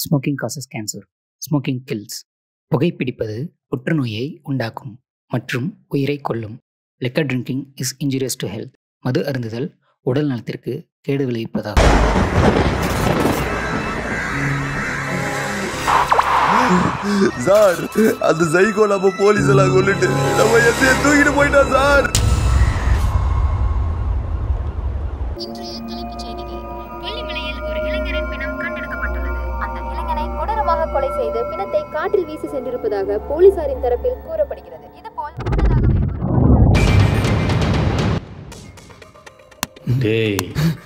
Smoking causes cancer smoking kills புகைப்பிடிப்பது புற்றுநோயை உண்டாக்கும் மற்றும் உயிரை கொல்லும் liquor drinking is injurious to health மது அருந்துதல் உடல் நலத்திற்கு கேடு விளைவிப்பதாகும் சார் அந்த சைக்கோ நம்ம போலீஸ் எல்லாம் கொண்டுட்டு நம்ம எத்தைய தூக்கிட்டு போயிட்டான் சார் இன்றைய தலைப்புச் செய்திகள் கொல்லிமலையில் ஒரு இளைஞரின் பிணம் கண்டெடுக்கப்பட்டுள்ளது அந்த இளைஞனை கொடூரமாக கொலை செய்து பிணத்தை காட்டில் வீசி சென்றிருப்பதாக போலீசாரின் தரப்பில் கூறப்படுகிறது இதுபோல் முன்னதாகவே ஒரு கொலை நடந்த டேய்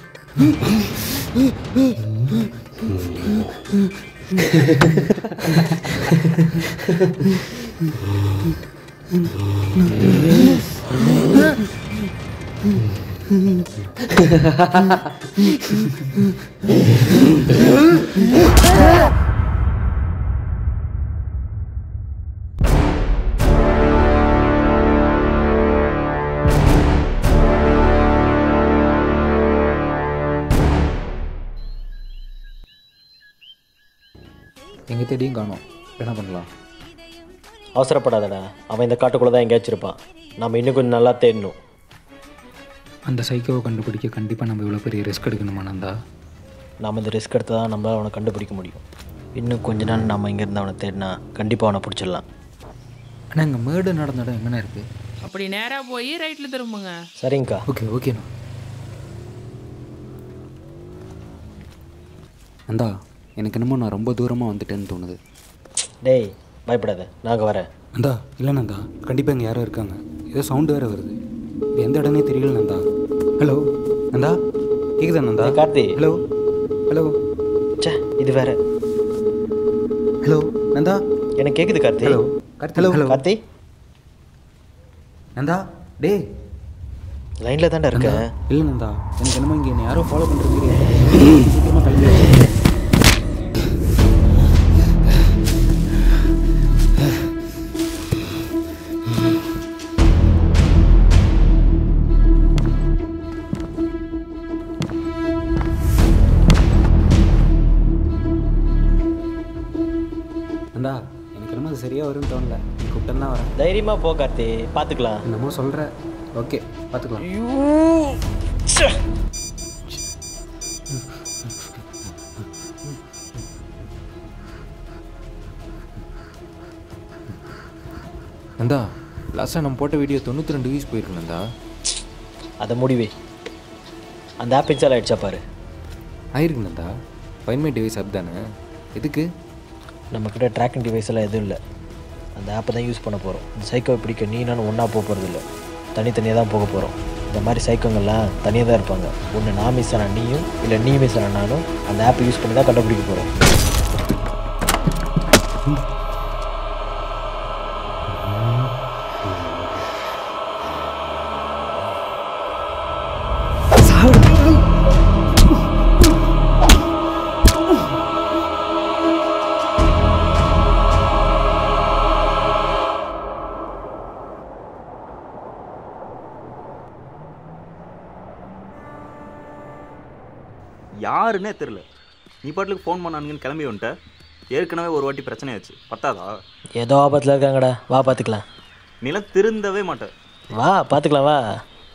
எங்கே தேடியும் காணோம் என்ன பண்ணலாம் அவசரப்படாதடா அவன் இந்த காட்டுக்குள்ளே தான் எங்கேயாச்சும் இருப்பான் நம்ம இன்னும் கொஞ்சம் நல்லா தேடணும் அந்த சைக்கோவை கண்டுபிடிக்க கண்டிப்பாக நம்ம இவ்வளோ பெரிய ரிஸ்க் எடுக்கணுமா நந்தா நம்ம இந்த ரிஸ்க் எடுத்து தான் நம்மளால் அவனை கண்டுபிடிக்க முடியும் இன்னும் கொஞ்ச நாள் நம்ம இங்கேருந்து அவனை தேடினா கண்டிப்பாக அவனை பிடிச்சிடலாம் ஆனால் இங்கே மேடு நடந்த இடம் எங்கண்ணா இருக்குது அப்படி நேராக போய் ரைட்டில் திரும்புங்க சரிங்கக்கா ஓகே ஓகேண்ணா நந்தா எனக்கு என்னமோ நான் ரொம்ப தூரமாக வந்துட்டேன்னு தோணுது டேய் பயப்படாத நாங்கள் வரேன் நந்தா இல்லை நந்தா கண்டிப்பாக இங்கே யாரோ இருக்காங்க ஏதோ சவுண்டு வேறு வருது இது எந்த இடம்னே தெரியல நந்தா ஹலோ நந்தா கேக்குதா நந்தா ஏய், கார்த்தி. ஹலோ ஹலோ ச்சே இது வேற ஹலோ நந்தா எனக்கு கேட்குது Karthi hello Karthi hello hello Karthi Nandha டே லைனில் தான்டா நந்தா இருக்கேன் இல்லை நந்தா எனக்கு என்னமோ இங்கே என்னை யாரோ ஃபாலோ பண்ணுற மாதிரி இருக்கு. சீக்கிரமா கிளம்பி வா. நந்தா எனக்கு என்னமோ அது சரியாக வரும்னு தோணல நீ கூப்பிட்டேன் தான் வரேன் தைரியமாக போ கார்த்தி பார்த்துக்கலாம் என்னமோ சொல்கிற ஓகே பார்த்துக்கலாம் நந்தா லாஸ்ட்டாக நம்ம போட்ட வீடியோ தொண்ணூற்றி ரெண்டு வியூஸ் போயிருக்கு நந்தா அதை முடிவே அந்த ஆப் இன்ஸ்டால் ஆயிடுச்சா பாரு ஆயிருக்கு Nandha find my device app தானே எதுக்கு நம்மக்கிட்ட ட்ராக்கிங் டிவைஸ் எல்லாம் எதுவும் இல்லை அந்த ஆப்பை தான் யூஸ் பண்ண போகிறோம் இந்த சைக்கோவை பிடிக்க நீ நானும் ஒன்றா போக போகிறது இல்லை தனித்தனியாக தான் போக போகிறோம் இந்த மாதிரி சைக்கோங்கள்லாம் தனியாக தான் இருப்பாங்க ஒன்று நான் மிஸ் ஆன நீயும் இல்லை நீ மிஸ் ஆன நானும் அந்த ஆப்பை யூஸ் பண்ணி தான் கண்டுபிடிக்க போகிறோம் யாருன்னே தெரில நீ பாட்டுக்கு ஃபோன் பண்ணானுங்கன்னு கிளம்பி வந்துட்ட ஏற்கனவே ஒரு வாட்டி பிரச்சனை ஆச்சு பத்தாதா ஏதோ ஆபத்தில் இருக்காங்கடா வா பார்த்துக்கலாம் நிலம் திருந்தவே மாட்டேன் வா பார்த்துக்கலாம் வா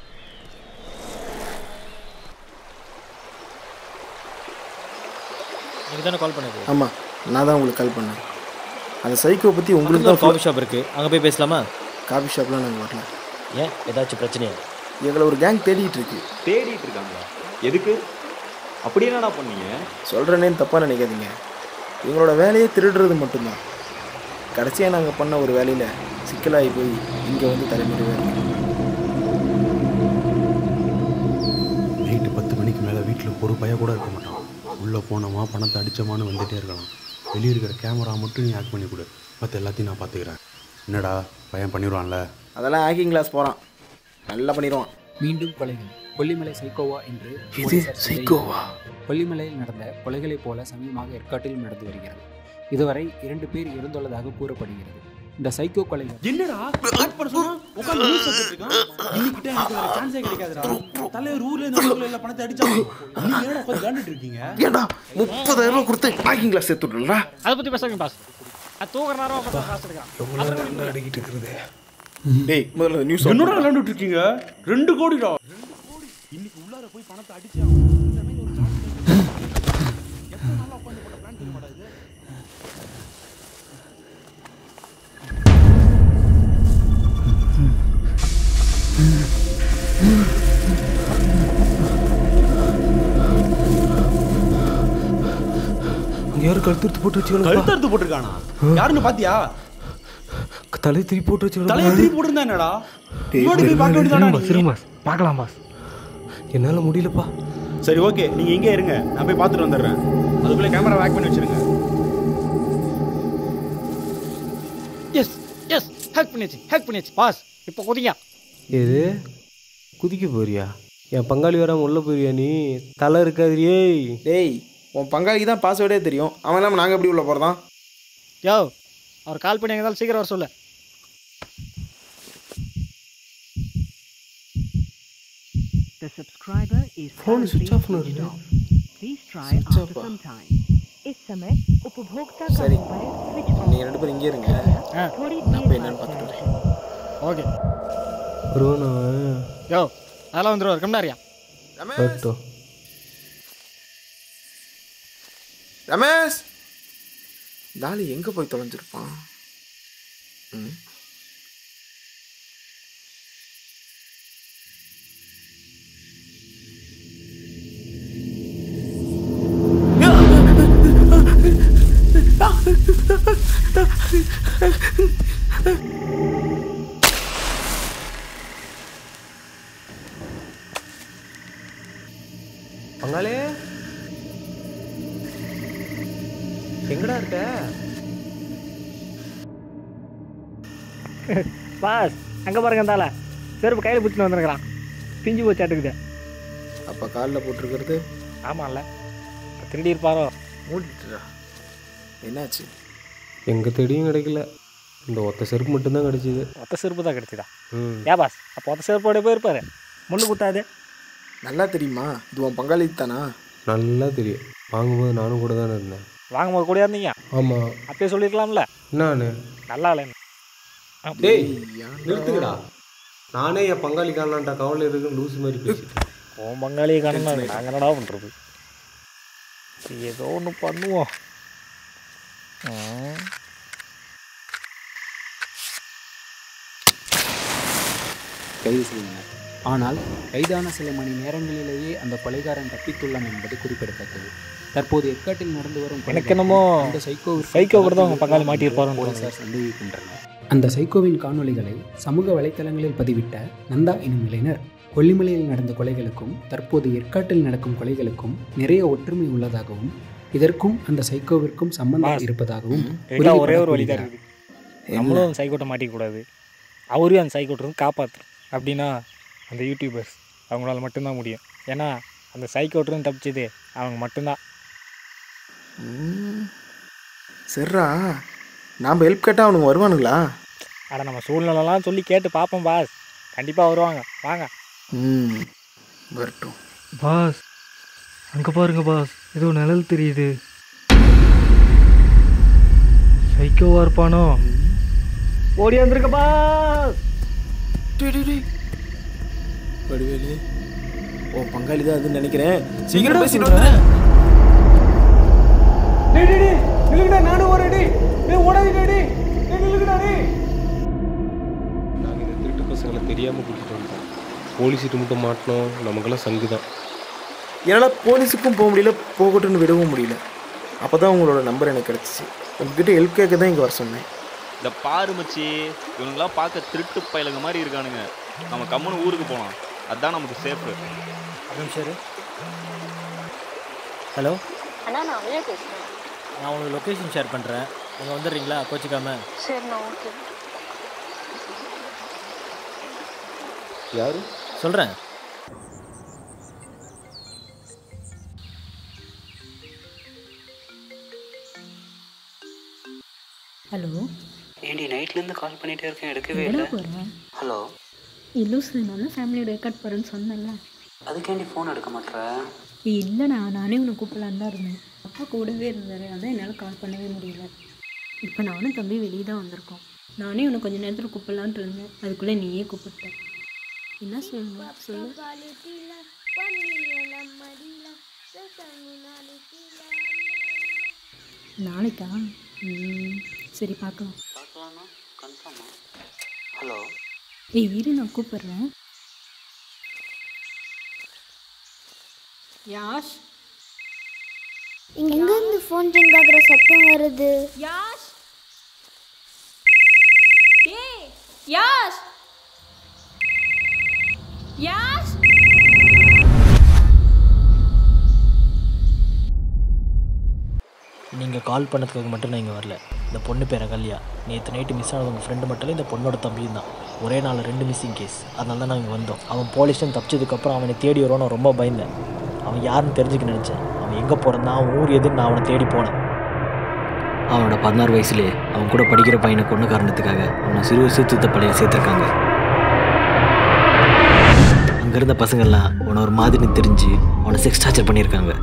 எனக்கு தானே கால் பண்ணது ஆமாம் நான் தான் உங்களுக்கு கால் பண்ணேன் அந்த சைக்கோ பற்றி உங்களுக்கு தான் காஃபி ஷாப் இருக்குது அங்கே போய் பேசலாமா காஃபி ஷாப்லாம் நாங்கள் வரல ஏன் ஏதாச்சும் பிரச்சனையா எங்களை ஒரு கேங் தேடிட்டு இருக்கு தேடிட்டு இருக்காங்களா எதுக்கு அப்படி என்னடா பண்ணீங்க சொல்கிறேனேன்னு தப்பாக நினைக்காதீங்க எங்களோட வேலையே திருடுறது மட்டும்தான் கடைசியாக நாங்கள் பண்ண ஒரு வேலையில் சிக்கலாகி போய் இங்கே வந்து தலைமுறையாக இருக்கு நைட்டு பத்து மணிக்கு மேலே வீட்டில் ஒரு பையன் கூட இருக்க மாட்டான் உள்ளே போனோமா பணத்தை அடிச்சோமான்னு வந்துட்டே இருக்கலாம் வெளியே இருக்கிற கேமரா மட்டும் நீ ஆக்ட் பண்ணி கொடு மற்ற எல்லாத்தையும் நான் பார்த்துக்கிறேன் என்னடா பையன் பண்ணிடுவான்ல அதெல்லாம் ஆக்கிங் கிளாஸ் போகிறான் நல்லா பண்ணிடுவான் மீண்டும் கொலைகள் கொல்லிமலை சைக்கோவா என்று இது போலீசார் சைக்கோவா? கொல்லிமலையில் நடந்த கொலைகளைப் போல சமயமாக ஏற்காட்டிலும் நடந்து வருகிறது இதுவரை இரண்டு பேர் இறந்துள்ளதாக கூறப்படுகிறது இந்த சைக்கோ கொலைகள் என்னடா ஸ்டார்ட் பண்ண சொன்னா உட்கார்ந்து நியூஸ் பார்த்துட்டு இருக்கான் இன்னைக்கிட்ட எனக்கு வேற சான்ஸே கிடைக்காதுடா தலைவர் ஊர்ல இருந்து ஊர்ல எல்லாம் பணத்தை அடிச்சாங்க நீங்க ஏன்டா உட்கார்ந்து விளையாண்டுட்டு இருக்கீங்க ஏன்டா முப்பதாயிரம் ரூபாய் கொடுத்து பேக்கிங் கிளாஸ் சேர்த்து விடலா அதை பற்றி பேசுங்க பாஸ் அது தூக்குற நேரம் அப்புறம் காசு எடுக்கலாம் அடிக்கிட்டு இருக்கிறது டேய் முதல்ல நியூஸ் என்னடா விளையாண்டுட்டு இருக்கீங்க ரெண்டு கோடிடா இன்னைக்கு உள்ளார போய் பணத்தை அடிச்சாங்க இந்த மாதிரி ஒரு chance கிடைக்கும். எத்தனை நாளா உட்கார்ந்து போட்ட plan தெரியுமாடா இது? அங்கே யாரும் கழுத்து போட்டு வச்சுக்கலாம் கழுத்தறுத்து போட்டிருக்கானா யாருன்னு பாத்தியா தலை திருப்பி போட்டு வச்சுக்கலாம் தலையை திருப்பி போட்டிருந்தா என்னடா முன்னாடி போய் பார்க்க வேண்டியதானே நீ? பாஸ் பார்க்கலாம் பாஸ் என்னால் முடியலப்பா சரி ஓகே நீங்க இங்கே இருங்க நான் போய் பார்த்துட்டு வந்துடுறேன் அதுக்குள்ள கேமரா வேக் பண்ணி வச்சிருங்க எஸ் எஸ் ஹேக் பண்ணியாச்சு ஹேக் பண்ணியாச்சு பாஸ் இப்போ குதிங்க எது குதிக்க போறியா என் பங்காளி வராம உள்ள போறியா நீ தலை இருக்காதிரியே டேய் உன் பங்காளிக்கு தான் பாஸ்வேர்டே தெரியும் அவன் இல்லாமல் நாங்கள் எப்படி உள்ள போகிறதான் யோ அவர் கால் பண்ணி எங்கே சீக்கிரம் வர சொல்லு The subscriber is Phone switch currently off ना switched रही है। off. Please try Switch after off uh? some time. इस समय उपभोक्ता का சரி मोबाइल स्विच ऑफ நீங்கள் ரெண்டு பேரும் இங்கே இருங்க थोड़ी நான் देर போய் என்னன்னு बाद பார்த்துட்டு வரேன் ஓகே வருவான் அவன் யோ அதெல்லாம் வந்துருவார் கம்னாரியா வரட்டும் ரமேஷ் தாலி எங்கே போய் தொலைஞ்சிருப்பான் ம் பங்காளி எங்கடா இருக்க பாஸ் அங்கே பாருங்க தால செருப்பு கையில் பிடிச்சிட்டு வந்துருக்கிறான் பிஞ்சு போச்சு ஆட்டுக்குது அப்போ காலில் போட்டிருக்கிறது ஆமாம்ல திருடி இருப்பாரோ மூடிட்டுடா என்னாச்சு எங்க தேடியும் கிடைக்கல இந்த ஒத்த செருப்பு மட்டும்தான் கிடைச்சிது ஒத்த செருப்பு தான் கிடைச்சிதா ம் ஏன் பாஸ் அப்போ ஒத்த செருப்போட போயிருப்பாரு முள்ளு குத்தாது நல்லா தெரியுமா இது உன் பங்காளி தானா நல்லா தெரியும் வாங்கும்போது நானும் கூட தானே இருந்தேன் வாங்கும்போது கூட இருந்தீங்க ஆமாம் அப்பயே சொல்லியிருக்கலாம்ல நான் நல்லா இல்லைன்னு டேய் நிறுத்துங்கடா நானே என் பங்காளி காணலான்டா கவலை இருக்குன்னு லூஸ் மாதிரி பேசிட்டு உன் பங்காளியை காணணும் நாங்கள் என்னடா பண்ணுறது ஏதோ ஒன்று பண்ணுவோம் ம். கைது செய்தனர் ஆனால் கைதான சில மணி நேரங்களிலேயே அந்த கொலைகாரன் தப்பித்துள்ளான் என்பது குறிப்பிடத்தக்கது தற்போது எக்காட்டில் நடந்து வரும் எனக்கு என்னமோ அந்த சைக்கோ சைக்கோ கூட தான் உங்க பங்காளி மாட்டியிருப்பாருன்னு போலீசார் சந்தேகிக்கின்றனர் அந்த சைக்கோவின் காணொளிகளை சமூக வலைத்தளங்களில் பதிவிட்ட நந்தா எனும் இளைஞர் கொல்லிமலையில் நடந்த கொலைகளுக்கும் தற்போது ஏற்காட்டில் நடக்கும் கொலைகளுக்கும் நிறைய ஒற்றுமை உள்ளதாகவும் இதற்கும் அந்த சைக்கோவிற்கும் சம்பந்தம் பாஸ், இருப்பதாகவும் எல்லாம் ஒரே ஒரு வழி தான் உறுதிபட இருக்குது நம்மளும் அந்த சைக்கோட்டை மாட்டிக்கக்கூடாது அவரையும் அந்த சைக்கோட்டிருந்து காப்பாற்றணும் அப்படின்னா அந்த யூடியூபர்ஸ் அவங்களால மட்டும்தான் முடியும் ஏன்னா அந்த சைக்கோட்டிருந்து தப்பிச்சது அவங்க மட்டும்தான் ம் சரிடா நாம் ஹெல்ப் கேட்டால் அவனுங்க வருவானுங்களா அட நம்ம சூழ்நிலைலாம் சொல்லி கேட்டு பார்ப்போம் பாஸ் கண்டிப்பாக வருவாங்க வாங்க ம் வரட்டும் பாஸ் அங்கே பாருங்க பாஸ் ஏதோ நிழல் தெரியுது சைக்கோவா இருப்பானோ ஓடி வந்திருக்க பாஸ் வடிவேலு ஓ பங்காளி தான் அதுன்னு நினைக்கிறேன் என்னடா சீக்கிரம் பேசிட்டு சொல்ற? வந்துடுறேன் டேய் டேய் டேய் நில்லுங்கடா நானும் வரேன் டேய் டேய் ஓடாதீங்க டேய் டேய் நில்லுங்கடா டேய் நாங்கள் இந்த திருட்டு பசங்களை தெரியாமல் கூட்டிகிட்டு வந்தோம் போலீஸ்கிட்ட மட்டும் மாட்டினோம் நமக்கெல்லாம் சங்கு தான் என்னால் போலீஸுக்கும் போக முடியல போகட்டும்னு விடவும் முடியல அப்போ தான் உங்களோட நம்பர் எனக்கு கிடச்சிச்சு உங்ககிட்ட ஹெல்ப் கேட்க தான் இங்கே வர சொன்னேன் இந்த பாரு மச்சி இவனுங்களாம் பார்க்க திருட்டு பயலுங்க மாதிரி இருக்கானுங்க நம்ம கம்முன்னு ஊருக்கு போகலாம் அதான் நமக்கு சேஃபு நிமிஷம் ஹலோ அண்ணா நான் அவையா பேசுகிறேன் நான் உங்களுக்கு லொக்கேஷன் ஷேர் பண்ணுறேன் அங்கே வந்துடுறீங்களா கோச்சிக்காம சரிண்ணா ஓகே யாரு சொல்கிறேன் ஹலோ ஏண்டி நைட்லேருந்து கால் பண்ணிகிட்டே இருக்கேன் எடுக்கவே எங்கடா இல்லை போகிறேன் ஹலோ லூசு நான் தான் ஃபேமிலியோட ரெக்கார்ட் போகிறேன்னு சொன்னேன்ல அதுக்கேண்டி ஃபோன் எடுக்க மாட்டேற இல்லைண்ணா நானே உன்னை கூப்பிடலான்னு தான் இருந்தேன் அப்பா கூடவே இருந்தார் அதான் என்னால் கால் பண்ணவே முடியல இப்போ நானும் தம்பி வெளியே தான் வந்திருக்கோம் நானே உன்னை கொஞ்சம் நேரத்தில் கூப்பிடலான்ட்டு இருந்தேன் அதுக்குள்ளே நீயே கூப்பிட்ட என்ன சொல்லணும் சொல்லு நாளைக்கா ம், சரி பார்க்கலாம் பார்க்கலாமா கன்ஃபார்மா ஹலோ ஏய் இரு நான் கூப்பிடுறேன் யாஷ் எங்க இருந்து ஃபோன் ரிங் ஆகுற சத்தம் வருது யாஷ் டேய் யாஷ் யாஷ் நீங்கள் கால் பண்ணதுக்காக மட்டும் நான் இங்கே வரல இந்த பொண்ணு பேரை கல்யா நேற்று நைட்டு மிஸ் ஆனது உங்கள் ஃப்ரெண்டு மட்டும் இல்லை இந்த பொண்ணோட தம்பியும் தான் ஒரே நாள் ரெண்டு மிஸ்ஸிங் கேஸ் அதனால தான் நாங்கள் வந்தோம் அவன் போலீஸ்டன் தப்பிச்சதுக்கப்புறம் அவனை தேடி வருவான் நான் ரொம்ப பயந்தேன் அவன் யாருன்னு தெரிஞ்சுக்க நினச்சேன் அவன் எங்கே போகிறான் அவன் ஊர் எதுன்னு நான் அவனை தேடி போனேன் அவனோட பதினாறு வயசுலேயே அவன் கூட படிக்கிற பையனை கொண்ட காரணத்துக்காக அவனை சிறு சீர்திருத்த பள்ளியில் சேர்த்துருக்காங்க அங்கே இருந்த பசங்கள்லாம் அவனை ஒரு மாதிரின்னு தெரிஞ்சு அவனை செக்ஸ் டார்ச்சர் பண்ணியிருக்காங்க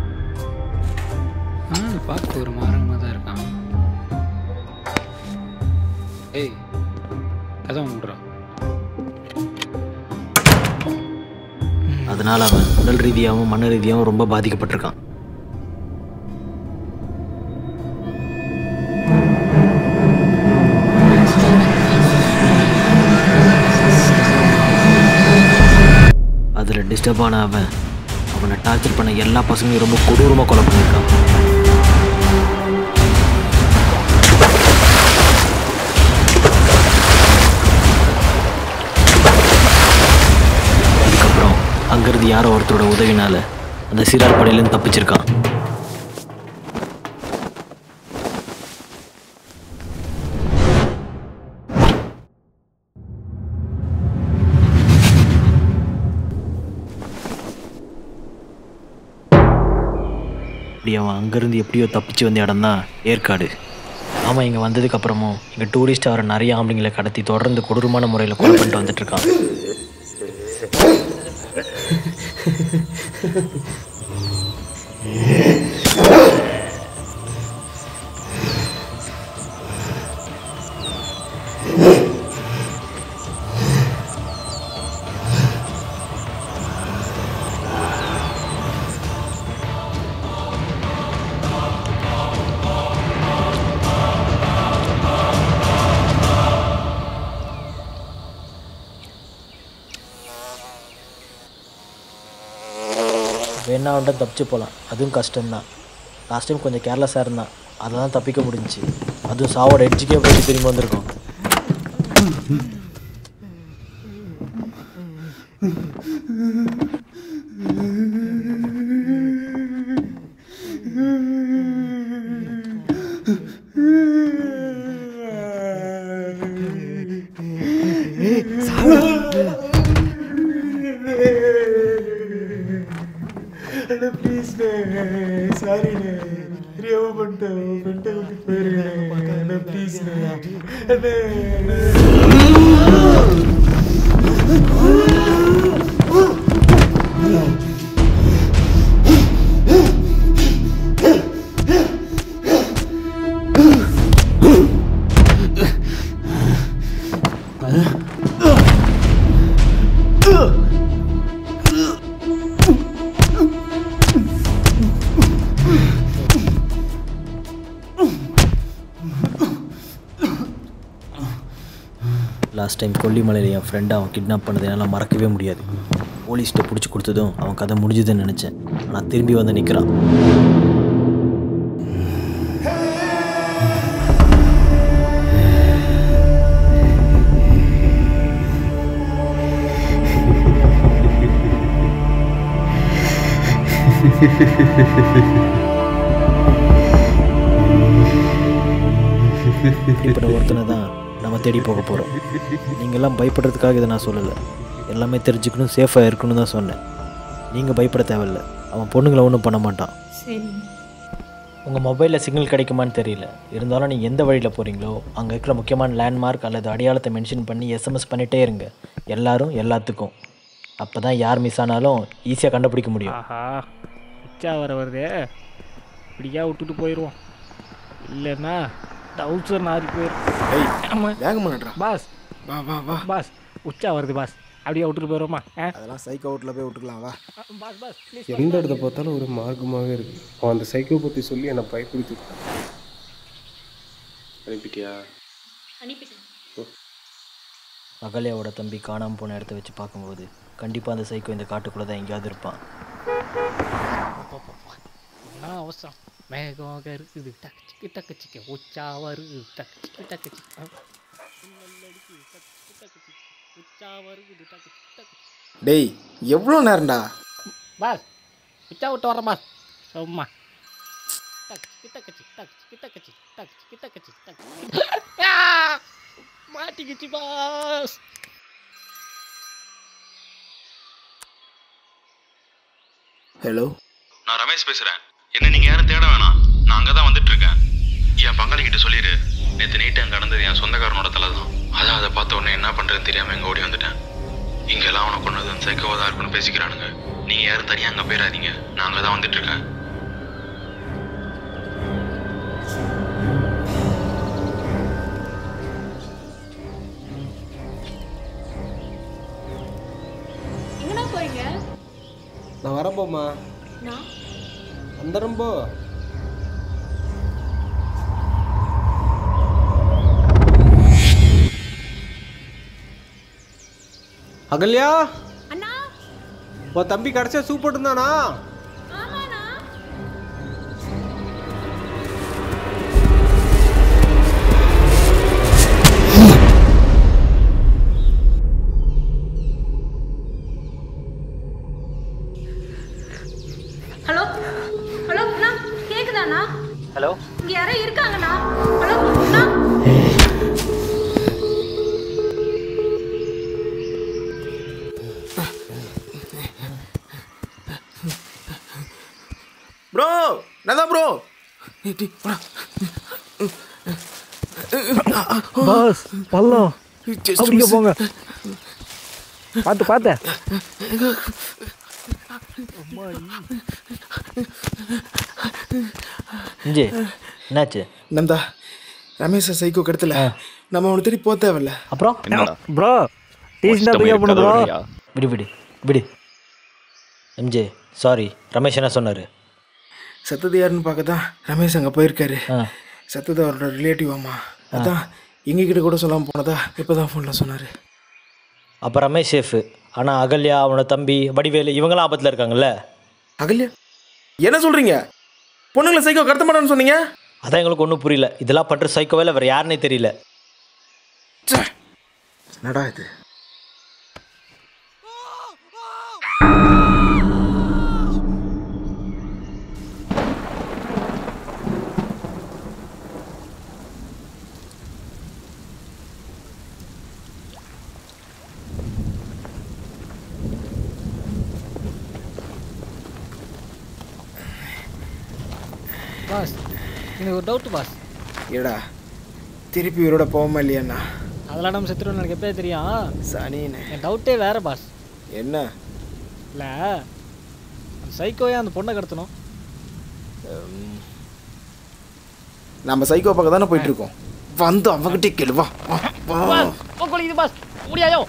ஆ பார்க்க ஒரு மாறமாக தான் இருக்கான் ஏய் கதவை மூடுறான் அதனால் அவன் உடல் ரீதியாகவும் மன ரீதியாகவும் ரொம்ப பாதிக்கப்பட்டிருக்கான் அதில் டிஸ்டர்ப் ஆன அவன் அவனை டார்ச்சர் பண்ண எல்லா பசங்களையும் ரொம்ப கொடூரமாக கொலை பண்ணியிருக்கான் அதுக்கப்புறம் அங்கிருந்து யாரோ ஒருத்தரோட உதவினால அந்த சிறார் படையிலேருந்து தப்பிச்சிருக்கான் இப்படி அவன் அங்கேருந்து எப்படியோ தப்பிச்சு வந்த இடம் தான் ஏற்காடு ஆமாம் இங்கே வந்ததுக்கப்புறமும் இங்கே டூரிஸ்ட் அவரை நிறைய ஆம்பளைங்களை கடத்தி தொடர்ந்து கொடூரமான முறையில் கொலை பண்ணிட்டு வந்துட்டு இருக்கான் வேணா அவன்கிட்ட தப்பிச்சு போகலாம் அதுவும் கஷ்டம்தான் லாஸ்ட் டைம் கொஞ்சம் கேர்லெஸ்ஸாக இருந்தான் அதை தான் தப்பிக்க முடிஞ்சுச்சு அதுவும் சாவோட எட்ஜுக்கே போயிட்டு திரும்பி வந்திருக்கோம் ப்ளீஸ்ண்ணே சாரிண்ணே தெரியாம பண்ணிட்டேன் உன் ஃப்ரெண்டை விட்டு போயிருக்கேன் ப்ளீஸ்ண்ணே அண்ணே லாஸ்ட் டைம் கொல்லிமலையில் என் ஃப்ரெண்டை அவன் கிட்னாப் பண்ணதை என்னால் மறக்கவே முடியாது போலீஸ்கிட்ட பிடிச்சி கொடுத்ததும் அவன் கதை முடிஞ்சுதுன்னு நினச்சேன் ஆனால் திரும்பி வந்து நிற்கிறான் இப்படிப்பட்ட ஒருத்தனை தான் நம்ம தேடி போக போகிறோம் நீங்கள்லாம் பயப்படுறதுக்காக இதை நான் சொல்லலை எல்லாமே தெரிஞ்சுக்கணும் சேஃபாக இருக்கணும் தான் சொன்னேன் நீங்கள் பயப்பட தேவையில்ல அவன் பொண்ணுங்களை ஒன்றும் பண்ண மாட்டான் சரி உங்கள் மொபைலில் சிக்னல் கிடைக்குமான்னு தெரியல இருந்தாலும் நீங்கள் எந்த வழியில் போகிறீங்களோ அங்கே இருக்கிற முக்கியமான லேண்ட்மார்க் அல்லது அடையாளத்தை மென்ஷன் பண்ணி எஸ்எம்எஸ் பண்ணிகிட்டே இருங்க எல்லாரும் எல்லாத்துக்கும் அப்போ தான் யார் மிஸ் ஆனாலும் ஈஸியாக கண்டுபிடிக்க முடியும் ஆஹா உச்சா வர வருதே இப்படியா விட்டுட்டு போயிடுவோம் இல்லைன்னா டவுசர் நாரி போயிடும் வேகமா நட்றா பாஸ் வா வா வா பாஸ் உச்சா வருது பாஸ் அப்படியே விட்டுட்டு போயிடுவோமா ஆ அதெல்லாம் சைக்கோ அவுட்டில் போய் விட்டுக்கலாம் வா பாஸ் பாஸ் ப்ளீஸ் எந்த இடத்த பார்த்தாலும் ஒரு மார்க்கமாகவே இருக்கு அவன் அந்த சைக்கோ பற்றி சொல்லி என்னை பயப்படுத்தி அனுப்பிட்டியா அனுப்பிட்டேன் அகல்யாவோட தம்பி காணாமல் போன இடத்த வச்சு பார்க்கும்போது கண்டிப்பாக அந்த சைக்கோ இந்த காட்டுக்குள்ளே தான் எங்கேயாவது இருப்பான் என்ன அவசரம் மேகமாக இருக்குது டக்கு சிக்கு டக்கு சிக்க உச்சா வருது டக்கு சிக்கு டக்கு சிக்கு ஆ. மின்னல் அடிக்குது, டக்கு சிக்கு டக்கு சிக்கு. உச்சா வருகுது டக்கு சிக்கு டக்கு சிக்கு. டேய் எவ்வளோ நேரம்டா பாஸ் உச்சா விட்டு வரேன் பாஸ் சும்மா டக்கு சிக்கு டக்கு சிக்கு, டக்கு சிக்கு டக்கு சிக்கு, டக்கு சிக்கு டக்கு சிக்கு, டக்கு சிக்கு. ஆ! மாட்டிக்கிச்சு பாஸ் ஹலோ நான் ரமேஷ் பேசுறேன் என்ன நீங்க யாரும் தேட வேணாம் நான் அங்கே தான் வந்துட்டு இருக்கேன் என் பங்காளி கிட்ட சொல்லிடு நேற்று நைட்டு அங்கே நடந்தது என் சொந்தக்காரனோட தலை தான் அதான் அதை பார்த்த உடனே என்ன பண்றதுன்னு தெரியாம எங்க ஓடி வந்துட்டேன் இங்கெல்லாம் அவனை கொண்டது சைக்கோவா தான் இருக்குன்னு பேசிக்கிறானுங்க நீங்க யாரும் தனியா அங்கே போயிடாதீங்க நான் அங்கே தான் வந்துட்டு இருக்கேன் எங்கடா போறீங்க நான் வரப்போம்மா நான் வந்துடுறேன் போ அகல்யா அண்ணா உன் தம்பி கடைசியா சூப்பர் இருந்தானா ஆமாண்ணா ஹலோ ஹலோ அண்ணா கேக்குதாண்ணா ஹலோ இங்க யாரோ இருக்காங்கண்ணா ஹலோ அண்ணா ப்ரோ நதா ப்ரோ பாஸ் பள்ளம் Just அப்படிங்க miss. போங்க பார்த்து பார்த்து இஞ்சி என்னாச்சு நந்தா ரமேஷ சைக்கோ கடத்தல நம்ம அவனை தேடி போக தேவையில்ல அப்புறம் ப்ரோ டீசெண்டாக பிக்கப் பண்ணு ப்ரோ விடு விடு விடு எம்ஜே சாரி ரமேஷ் என்ன சொன்னார் சத்தது யாருன்னு பார்க்க தான் ரமேஷ் அங்கே போயிருக்காரு சத்தது அவரோட ரிலேட்டிவ் ஆமா அதான் எங்ககிட்ட கூட சொல்லாமல் போனதா இப்போ தான் ஃபோனில் சொன்னார் அப்போ ரமேஷ் ஷேஃபு ஆனால் அகல்யா அவனோட தம்பி வடிவேலு இவங்களாம் ஆபத்தில் இருக்காங்கல்ல அகல்யா என்ன சொல்கிறீங்க பொண்ணுங்களை சைக்கோ கடத்த மாட்டேன்னு சொன்னீங்க அதான் எங்களுக்கு ஒன்றும் புரியல இதெல்லாம் பண்ணுற சைக்கோவே இல்லை வேறு யாருன்னே தெரியல நடா இது பாஸ் எனக்கு ஒரு டவுட் பாஸ் ஏடா திருப்பி இவரோட போவோமா இல்லையாண்ணா அதெல்லாம் நம்ம செத்துருவோம் எனக்கு எப்பயே தெரியும் சனின்னு என் டவுட்டே வேற பாஸ் என்ன இல்லை அந்த சைக்கோயே அந்த பொண்ணை கடத்தணும் நம்ம சைக்கோ பக்கம் தானே போயிட்டு இருக்கோம் வந்து அவகிட்டே கேளு வா வா, வா பாஸ் உங்களை இது பாஸ் முடியாயோ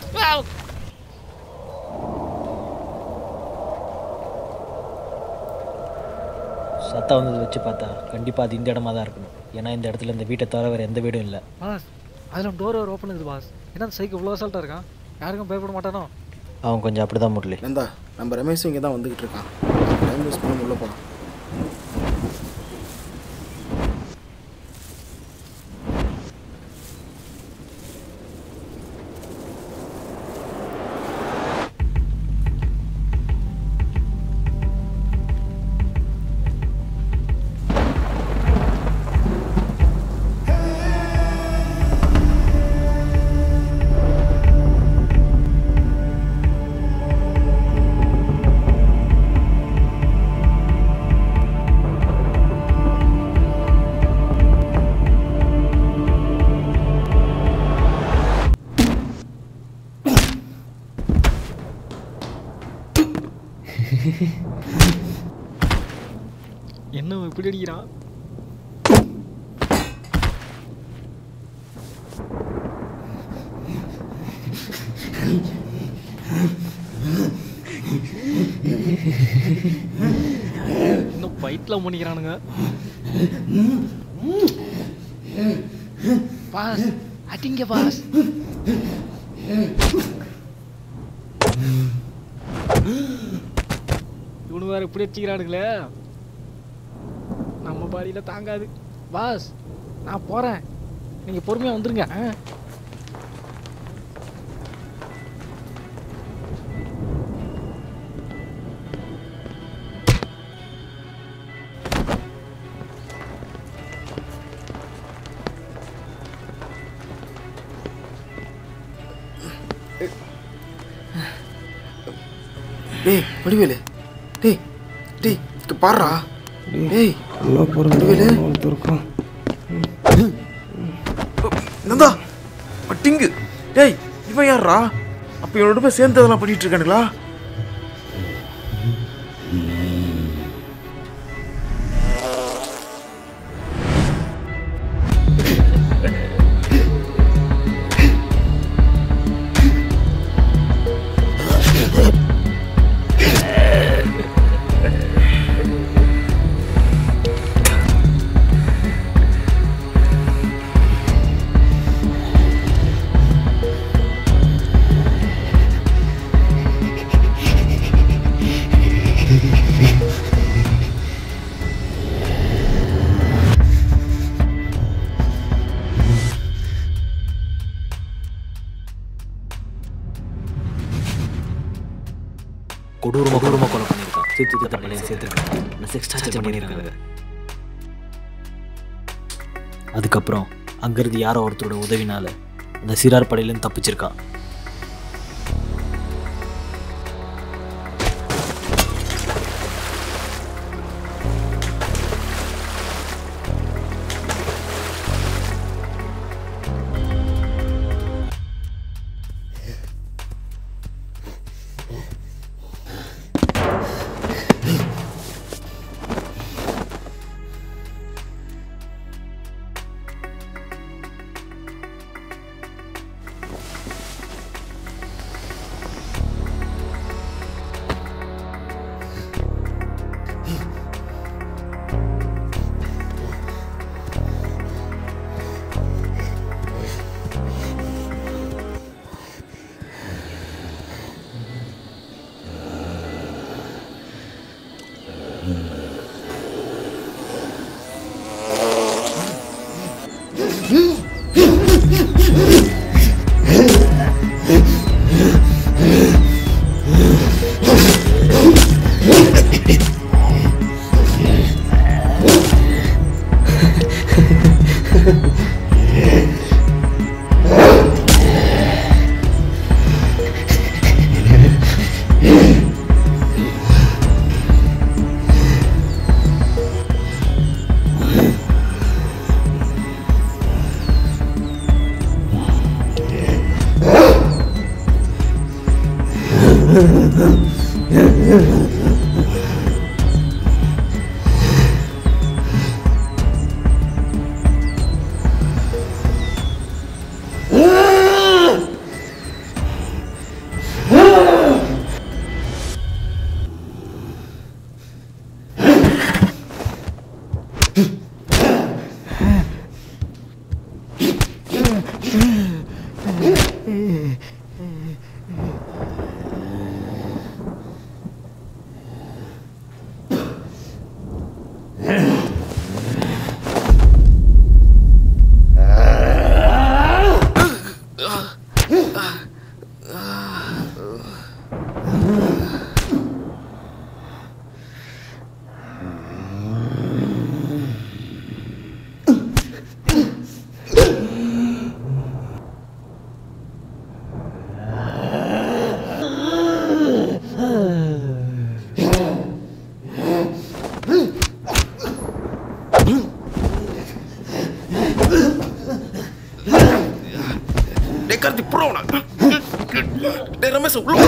சத்தம் வந்தது வச்சு பார்த்தா கண்டிப்பாக அது இந்த இடமா தான் இருக்கணும் ஏன்னா இந்த இடத்துல இந்த வீட்டை தவிர வேறு எந்த வீடும் இல்லை பாஸ் அதில் டோர் ஒரு ஓப்பன் இருக்குது பாஸ் என்ன அந்த சைக்கோ இவ்வளோ அசால்ட்டாக இருக்கான் யாருக்கும் பயப்பட மாட்டானோ அவன் கொஞ்சம் அப்படி தான் முரளி நந்தா நம்ம ரமேஷும் இங்கே தான் வந்துக்கிட்டு இருக்கான் டைம் யூஸ் பண்ண உள்ள போகலாம் என்ன இவன் இப்படி அடிக்கிறான் இன்னும் ஃபைட்லாம் பண்ணிக்கிறானுங்க பாஸ் அடிங்க பாஸ் இவனு வேற இப்படி அடிச்சுக்கிறானுங்களே நம்ம பாடியில் தாங்காது பாஸ் நான் போகிறேன் நீங்கள் பொறுமையாக வந்துருங்க ஆ டேய் வடிவேலு டேய் டேய் இங்க பாருடா டேய் நல்லா வடிவேலு இருக்கும் நந்தா டிங்கு டேய் இவன் யாரா அப்ப இவனோட போய் சேர்ந்து அதெல்லாம் பண்ணிட்டு இருக்கானுங்களா கொடூரமாக கொடூரமாக கொலை பண்ணியிருக்கான் சேர்த்து சேர்த்து பள்ளியில் சேர்த்துருக்காங்க செக்ஸ் டார்ச்சர் பண்ணியிருக்காங்க அதுக்கப்புறம் அங்கேருந்து யாரோ ஒருத்தரோட உதவினால அந்த சிறார் படையிலேருந்து தப்பிச்சிருக்கான்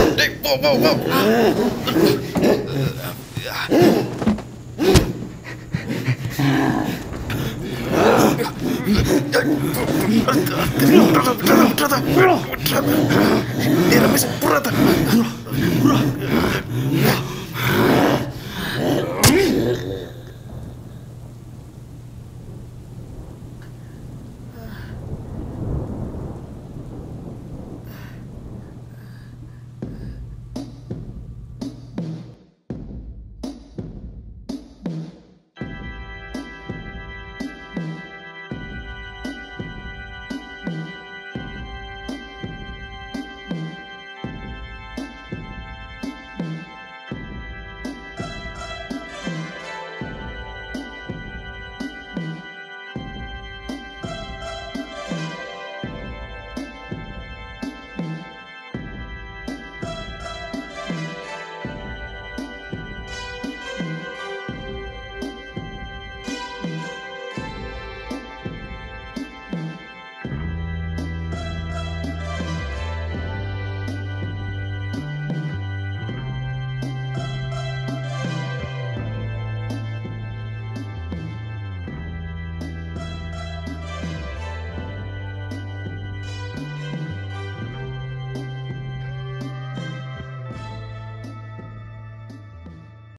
டேய் போ போ போ